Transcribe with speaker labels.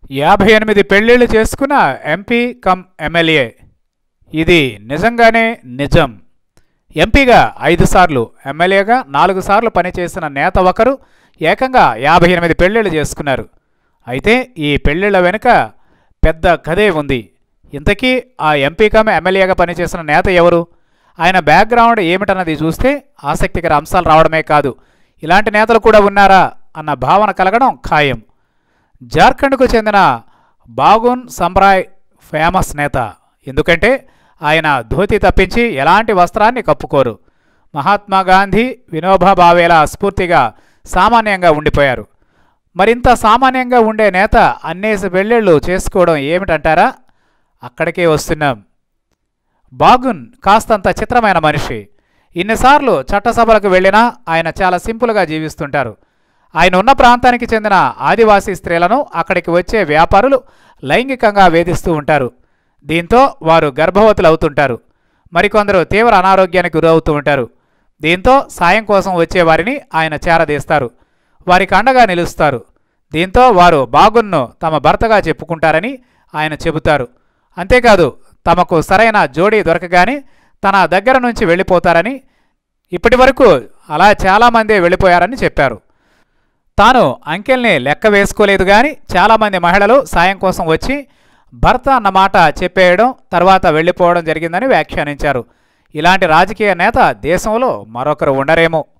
Speaker 1: యాభై ఎనిమిది పెళ్ళిళ్ళు చేసుకున్న ఎంపీ కమ్ ఎమ్మెల్యే ఇది నిజంగానే నిజం ఎంపీగా ఐదు సార్లు ఎమ్మెల్యేగా నాలుగు సార్లు పనిచేసిన నేత ఒకరు ఏకంగా యాభై ఎనిమిది పెళ్ళిళ్ళు చేసుకున్నారు అయితే ఈ పెళ్ళిళ్ళ వెనుక పెద్ద కథే ఉంది ఇంతకీ ఆ ఎంపీ కమ్ ఎమ్మెల్యేగా పనిచేసిన నేత ఎవరు ఆయన బ్యాక్గ్రౌండ్ ఏమిటన్నది చూస్తే ఆసక్తికర అంశాలు రావడమే కాదు ఇలాంటి నేతలు కూడా ఉన్నారా అన్న భావన కలగడం ఖాయం జార్ఖండ్కు చెందిన బాగున్ సంబ్రాయ్ ఫేమస్ నేత ఎందుకంటే ఆయన ధోతి తప్పించి ఎలాంటి వస్త్రాన్ని కప్పుకోరు మహాత్మా గాంధీ వినోబా భావేల స్ఫూర్తిగా సామాన్యంగా ఉండిపోయారు మరింత సామాన్యంగా ఉండే నేత అన్నేసి పెళ్ళిళ్ళు చేసుకోవడం ఏమిటంటారా అక్కడికే వస్తున్నాం బాగున్ కాస్తంత చిత్రమైన మనిషి ఇన్నిసార్లు చట్టసభలకు వెళ్ళినా ఆయన చాలా సింపుల్గా జీవిస్తుంటారు ఆయన ఉన్న ప్రాంతానికి చెందిన ఆదివాసీ స్త్రీలను అక్కడికి వచ్చే వ్యాపారులు లైంగికంగా వేధిస్తూ ఉంటారు దీంతో వారు గర్భవతులు అవుతుంటారు మరికొందరు తీవ్ర అనారోగ్యానికి గురవుతూ ఉంటారు దీంతో సాయం కోసం వచ్చే వారిని ఆయన చేరదీస్తారు వారికి అండగా నిలుస్తారు దీంతో వారు బాగున్ను తమ భర్తగా చెప్పుకుంటారని ఆయన చెబుతారు అంతేకాదు తమకు సరైన జోడీ దొరకగానే తన దగ్గర నుంచి వెళ్ళిపోతారని ఇప్పటి వరకు అలా చాలామంది వెళ్ళిపోయారని చెప్పారు తాను అంకెల్ని లెక్క వేసుకోలేదు కానీ చాలామంది మహిళలు సాయం కోసం వచ్చి భర్త అన్నమాట చెప్పేయడం తర్వాత వెళ్ళిపోవడం జరిగిందని వ్యాఖ్యానించారు ఇలాంటి రాజకీయ నేత దేశంలో మరొకరు ఉండరేమో